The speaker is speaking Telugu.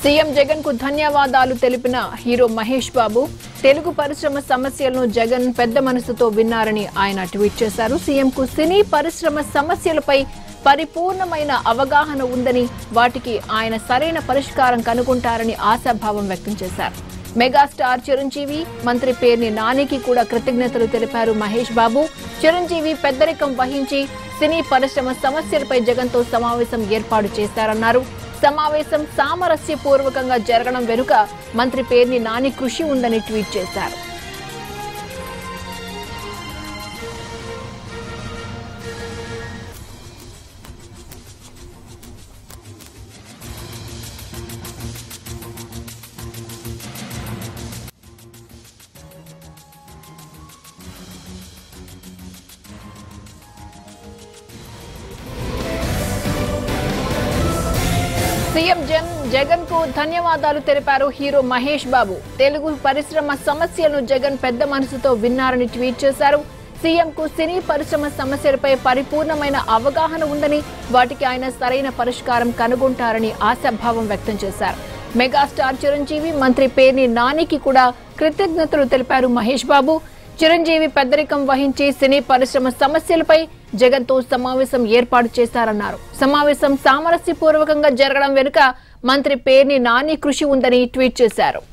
సీఎం జగన్ కు ధన్యవాదాలు తెలిపిన హీరో మహేష్ బాబు తెలుగు పరిశ్రమ సమస్యలను జగన్ పెద్ద మనసుతో విన్నారని ఆయన ట్వీట్ చేశారు సీఎం కు సినీ పరిశ్రమ సమస్యలపై పరిపూర్ణమైన అవగాహన ఉందని వాటికి ఆయన సరైన పరిష్కారం కనుగొంటారని ఆశాభావం వ్యక్తం చేశారు మెగాస్టార్ చిరంజీవి మంత్రి పేర్ని నానికి కూడా కృతజ్ఞతలు తెలిపారు మహేష్ బాబు చిరంజీవి పెద్దరికం వహించి సినీ పరిశ్రమ సమస్యలపై జగన్తో సమావేశం ఏర్పాటు చేశారన్నారు సమావేశం సామరస్యపూర్వకంగా జరగడం వెనుక మంత్రి పేర్ని నాని కృషి ఉందని ట్వీట్ చేశారు సీఎం జన్ జగన్ కు ధన్యవాదాలు తెలిపారు హీరో మహేష్ బాబు తెలుగు పరిశ్రమ సమస్యలను జగన్ పెద్ద మనసుతో విన్నారని ట్వీట్ చేశారు సీఎం కు సినీ పరిశ్రమ సమస్యలపై పరిపూర్ణమైన అవగాహన ఉందని వాటికి ఆయన సరైన పరిష్కారం కనుగొంటారని ఆశాభావం వ్యక్తం చేశారు మెగాస్టార్ చిరంజీవి మంత్రి పేర్ని నానికి కూడా కృతజ్ఞతలు తెలిపారు మహేష్ బాబు చిరంజీవి పెద్దరికం వహించి సినీ పరిశ్రమ సమస్యలపై జగన్తో సమావేశం ఏర్పాటు చేశారన్నారు సమావేశం సామరస్యపూర్వకంగా జరగడం వెనుక మంత్రి పేర్ని నాని కృషి ఉందని ట్వీట్ చేశారు